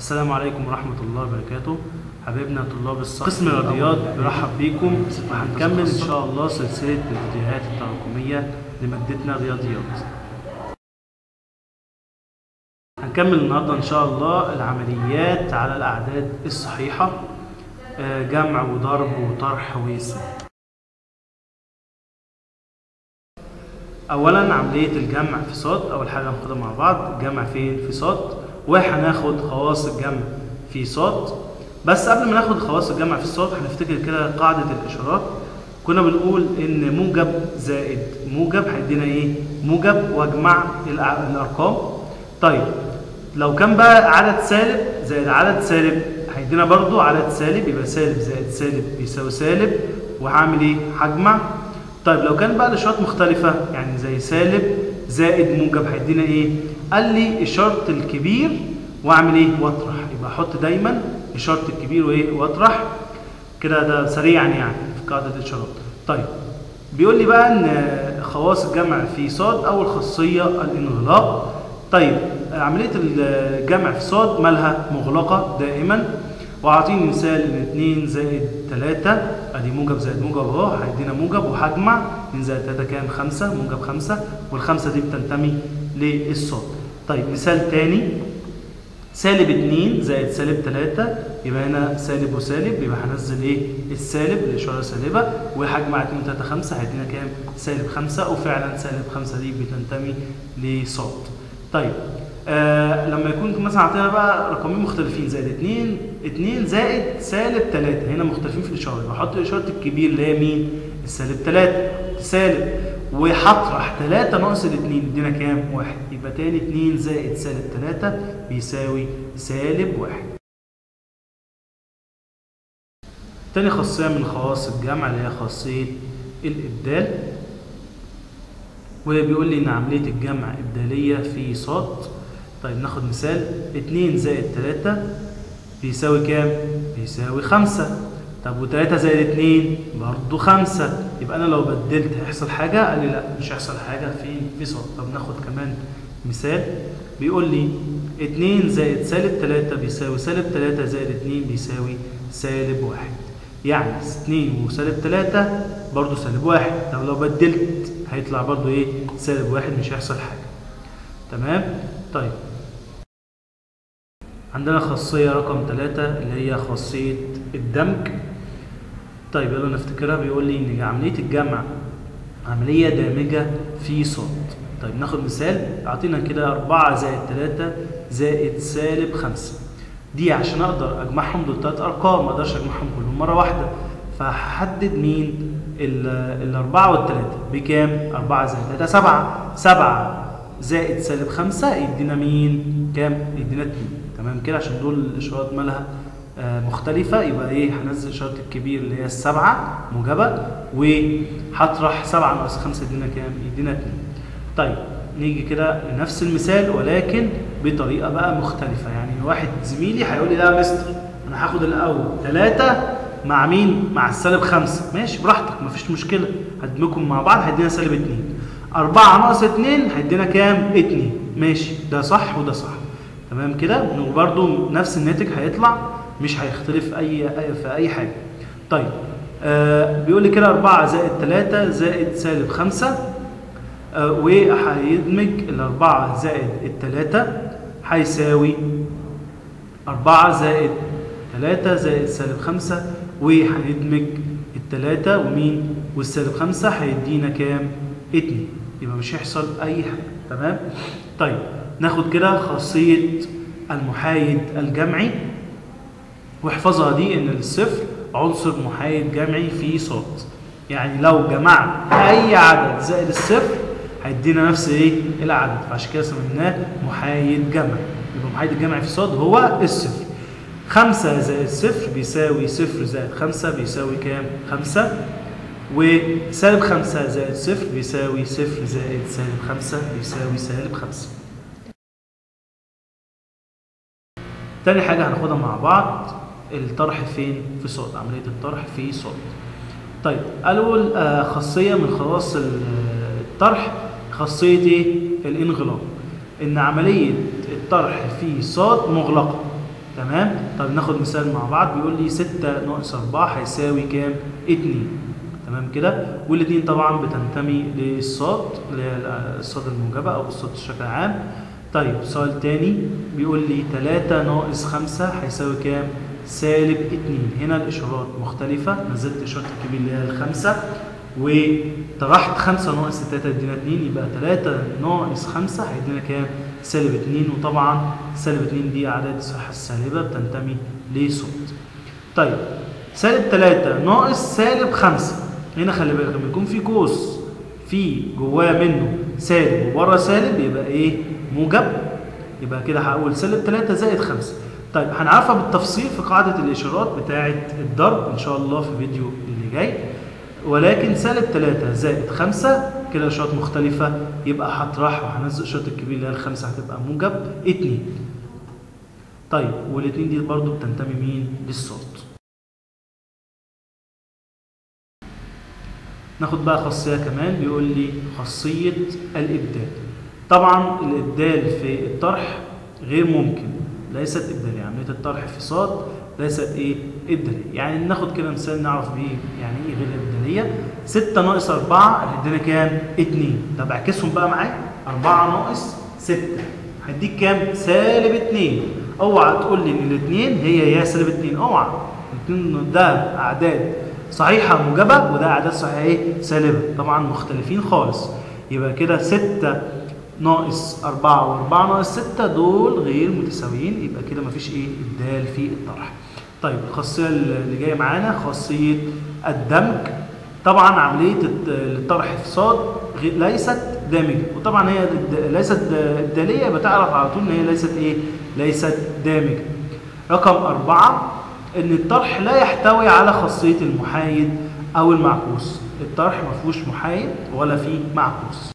السلام عليكم ورحمة الله وبركاته حبايبنا طلاب الصف قسم الرياضيات برحب بيكم وهنكمل إن شاء الله سلسلة الفيديوهات التراكمية لمادتنا رياضيات هنكمل النهاردة إن شاء الله العمليات على الأعداد الصحيحة آه، جمع وضرب وطرح وقسم اولا عمليه الجمع في صاد اول حاجه هناخدها مع بعض الجمع فين في صاد وهناخد خواص الجمع في صاد بس قبل ما ناخد خواص الجمع في الصاد هنفتكر كده قاعده الاشارات كنا بنقول ان موجب زائد موجب هيدينا ايه موجب واجمع الع- الارقام طيب لو كان بقى عدد سالب زائد عدد سالب هيدينا برضو عدد سالب يبقى سالب زائد سالب بيساوي سالب وهعمل ايه هجمع طيب لو كان بقى الاشارات مختلفة يعني زي سالب زائد موجب هيدينا ايه؟ قال لي اشارة الكبير واعمل ايه؟ واطرح يبقى احط دايما اشارة الكبير وايه؟ واطرح كده ده سريعا يعني في قاعدة الاشارات. طيب بيقول لي بقى ان خواص الجمع في صاد اول خاصية الانغلاق. طيب عملية الجمع في صاد مالها مغلقة دائما واعطيني مثال ان 2 زائد 3 ادي موجب زائد موجب اهو هيدينا موجب وهجمع 2 زائد 3 كام 5 موجب 5 والخمسه دي بتنتمي للصاد طيب مثال تاني سالب 2 زائد سالب 3 يبقى هنا سالب وسالب يبقى هنزل ايه السالب الاشاره سالبه وهجمع 2 3 5 هيدينا كام سالب 5 وفعلا سالب 5 دي بتنتمي لصاد طيب آه لما يكون مثلا عطينا بقى رقمين مختلفين زائد 2 2 زائد سالب 3 هنا مختلفين في الاشاره يبقى احط اشاره الكبير اللي هي مين السالب 3 سالب وهطرح 3 ناقص ال 2 يدينا كام 1 يبقى تاني 2 زائد سالب 3 بيساوي سالب 1 تاني خاصيه من خواص الجمع اللي هي خاصيه الابدال وبيقول لي ان عمليه الجمع ابداليه في صاد طيب ناخد مثال 2 زائد 3 بيساوي كام؟ بيساوي 5 طب و3 زائد 2 برضه 5 يبقى انا لو بدلت هيحصل حاجه؟ قال لي لا مش هيحصل حاجه في في صاد طب ناخد كمان مثال بيقول لي 2 زائد سالب 3 بيساوي سالب 3 زائد 2 بيساوي سالب 1 يعني 2 وسالب 3 برضه سالب 1 طب لو بدلت هيطلع برضه ايه؟ سالب 1 مش هيحصل حاجه تمام؟ طيب عندنا خاصية رقم ثلاثة اللي هي خاصية الدمج طيب يلا نفتكرها بيقول لي إن عملية الجمع عملية دامجة في صاد طيب ناخد مثال أعطينا كده أربعة زائد ثلاثة زائد سالب خمسة دي عشان أقدر أجمعهم دول تلات أرقام ما أقدرش أجمعهم كلهم مرة واحدة فهحدد مين ال- الأربعة والثلاثة بكام؟ أربعة زائد ثلاثة سبعة سبعة زائد سالب خمسة يدينا مين؟ كام؟ يدينا اتنين تمام كده عشان دول الاشارات مالها آه، مختلفة يبقى ايه هنزل اشارة الكبير اللي هي السبعة موجبة وهطرح سبعة ناقص خمسة يدينا كام؟ يدينا اتنين. طيب نيجي كده لنفس المثال ولكن بطريقة بقى مختلفة يعني واحد زميلي هيقول لي لا يا مستر انا هاخد الاول ثلاثة مع مين؟ مع السالب خمسة ماشي براحتك مفيش مشكلة هدمجهم مع بعض هيدينا سالب اتنين أربعة ناقص اتنين هيدينا كام؟ اتنين ماشي ده صح وده صح تمام كده وبرده نفس الناتج هيطلع مش هيختلف اي أي- في اي حاجه طيب آه بيقول لي كده 4 زائد 3 زائد سالب 5 آه وهيدمج الأربعة زائد التلاتة هيساوي أربعة زائد تلاتة زائد سالب خمسة وهندمج التلاتة ومين والسالب خمسة هيدينا كام؟ اتنين يبقى مش هيحصل أي حاجة تمام؟ طيب ناخد كده خاصية المحايد الجمعي واحفظها دي ان الصفر عنصر محايد جمعي في صاد يعني لو جمعت اي عدد زائد الصفر هيدينا نفس ايه العدد فعشان كده سميناه محايد جمعي يبقى محايد الجمعي في صاد هو الصفر خمسة زائد صفر بيساوي صفر زائد خمسة بيساوي كام؟ خمسة وسالب خمسة زائد صفر بيساوي صفر زائد سالب خمسة بيساوي سالب خمسة تاني حاجة هناخدها مع بعض الطرح فين في صاد عملية الطرح في صاد طيب أول آه، خاصية من خواص ال- الطرح خاصية ايه الانغلاق ان عملية الطرح في صاد مغلقة تمام طب ناخد مثال مع بعض بيقول لي 6 ناقص 4 هيساوي كام 2 تمام كده والاثنين طبعا بتنتمي للصاد اللي هي الصاد الموجبه او الصاد بشكل عام طيب سؤال تاني بيقول لي 3 ناقص 5 هيساوي كام سالب 2 هنا الاشارات مختلفه نزلت اشاره الكبير اللي هي الخمسه وطرحت 5 ناقص 3 يدينا 2 يبقى 3 ناقص 5 هيدينا كام سالب 2 وطبعا سالب 2 دي اعداد الصحه السالبه بتنتمي لصوت طيب سالب 3 ناقص سالب 5 هنا خلي بالك لما يكون في قوس في جواه منه سالب وبره سالب يبقى ايه موجب يبقى كده هقول سالب 3 زائد 5 طيب هنعرفها بالتفصيل في قاعده الاشارات بتاعه الضرب ان شاء الله في الفيديو اللي جاي ولكن سالب 3 زائد 5 كده اشارات مختلفه يبقى هطرح وهنزل اشاره الكبير اللي هي الخمسه هتبقى موجب 2 طيب والاثنين دي برضو بتنتمي مين للصوت ناخد بقى خاصية كمان بيقول لي خاصية الإبدال طبعا الإبدال في الطرح غير ممكن ليست إبدالية عملية الطرح في صاد ليست إيه إبدالية يعني ناخد كده مثال نعرف بيه يعني إيه غير إبدالية 6 ناقص 4 هيدينا كام 2 طب اعكسهم بقى معايا 4 ناقص 6 هيديك كام سالب 2 اوعى تقول لي ان الاثنين هي يا سالب 2 اوعى الاثنين ده اعداد صحيحة موجبة وده أعداد صحيحة إيه؟ سالبة طبعا مختلفين خالص يبقى كده 6 ناقص 4 و4 ناقص 6 دول غير متساويين يبقى كده مفيش إيه إبدال في الطرح طيب الخاصية اللي جاية معانا خاصية الدمج طبعا عملية الطرح في صاد ليست دامجة وطبعا هي ليست إبدالية يبقى تعرف على طول إن هي ليست إيه؟ ليست دامجة رقم أربعة ان الطرح لا يحتوي على خاصيه المحايد او المعكوس الطرح ما فيهوش محايد ولا فيه معكوس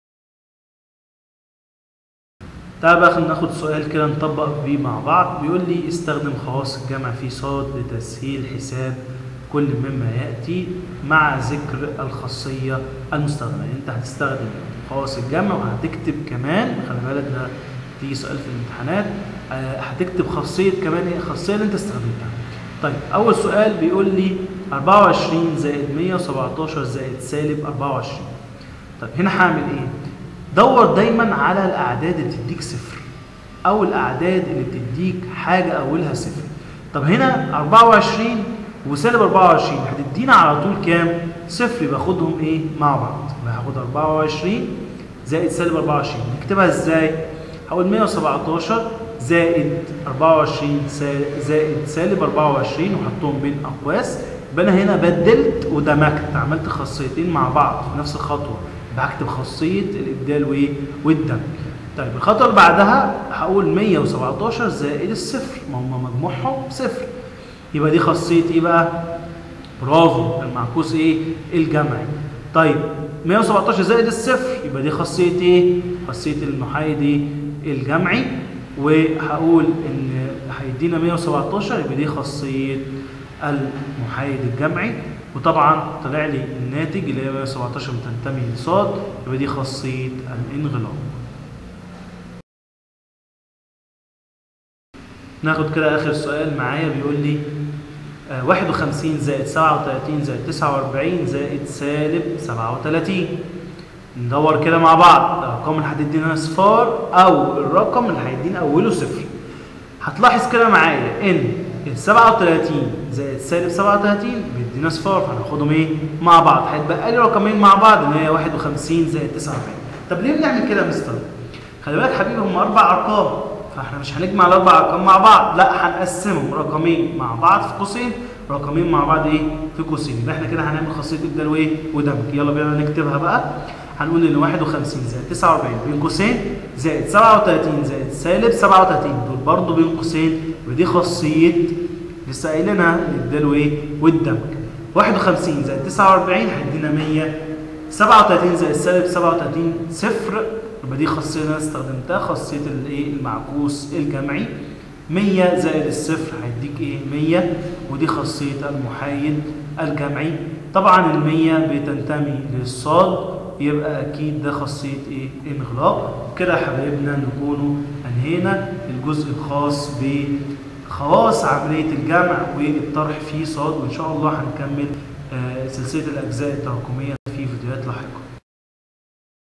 تعال بقى ناخد سؤال كده نطبق بيه مع بعض بيقول لي استخدم خواص الجمع في صاد لتسهيل حساب كل مما ياتي مع ذكر الخاصيه المستخدمه يعني انت هتستخدم خواص الجمع وهتكتب كمان خلي بالك ده تيجي سؤال في الامتحانات آه هتكتب خاصيه كمان ايه الخاصيه اللي انت استخدمتها طيب اول سؤال بيقول لي 24 زائد 117 زائد سالب 24 طيب هنا هعمل ايه دور دايما على الاعداد اللي بتديك صفر او الاعداد اللي بتديك حاجه اولها صفر طب هنا 24 وسالب 24 هتدينا على طول كام صفر يبقى خدهم ايه مع بعض يبقى هاخد 24 زائد سالب 24 نكتبها ازاي هقول 117 زائد 24 زائد سالب 24 وحطهم بين اقواس يبقى انا هنا بدلت ودمجت عملت خاصيتين مع بعض في نفس الخطوه بكتب خاصيه الابدال وايه والدمج طيب الخطوه اللي بعدها هقول 117 زائد الصفر ما هم مجموعهم صفر يبقى دي خاصيه ايه بقى برافو المعكوس ايه الجمعي طيب 117 زائد الصفر يبقى دي خاصيه ايه خاصيه المحايد ايه الجمعي وهقول ان هيدينا 117 يبقى دي خاصيه المحايد الجمعي وطبعا طلع لي الناتج اللي هي 117 بتنتمي لصاد يبقى دي خاصيه الانغلاق ناخد كده اخر سؤال معايا بيقول لي آه 51 زائد 37 زائد 49 زائد سالب 37 ندور كده مع بعض الارقام اللي هتدينا صفار او الرقم اللي هيدينا اوله صفر هتلاحظ كده معايا ان ال 37 زائد سالب 37 بيدينا صفار فهناخدهم ايه مع بعض هيتبقى لي رقمين مع بعض اللي هي 51 زائد 49 طب ليه بنعمل كده يا مستر خلي بالك حبيبي هم اربع ارقام فاحنا مش هنجمع الاربع ارقام مع بعض لا هنقسمهم رقمين مع بعض في قوسين رقمين مع بعض ايه في قوسين يبقى احنا كده هنعمل خاصيه ابدال وايه ودمج يلا بينا نكتبها بقى هنقول ان 51 زائد 49 بين قوسين زائد 37 زائد سالب 37 دول برضه بين قوسين ودي خاصيه لسه قايلينها الابدال وايه والدمج 51 زائد 49 هيدينا 100 37 زائد سالب 37 صفر يبقى دي خاصيه انا استخدمتها خاصيه الايه المعكوس الجمعي 100 زائد الصفر هيديك ايه 100 ودي خاصيه المحايد الجمعي طبعا ال 100 بتنتمي للصاد يبقى اكيد ده خاصيه ايه انغلاق كده يا حبايبنا نكونوا انهينا الجزء الخاص خواص عملية الجمع والطرح في صاد وإن شاء الله هنكمل آه، سلسلة الأجزاء التراكمية في فيديوهات لاحقة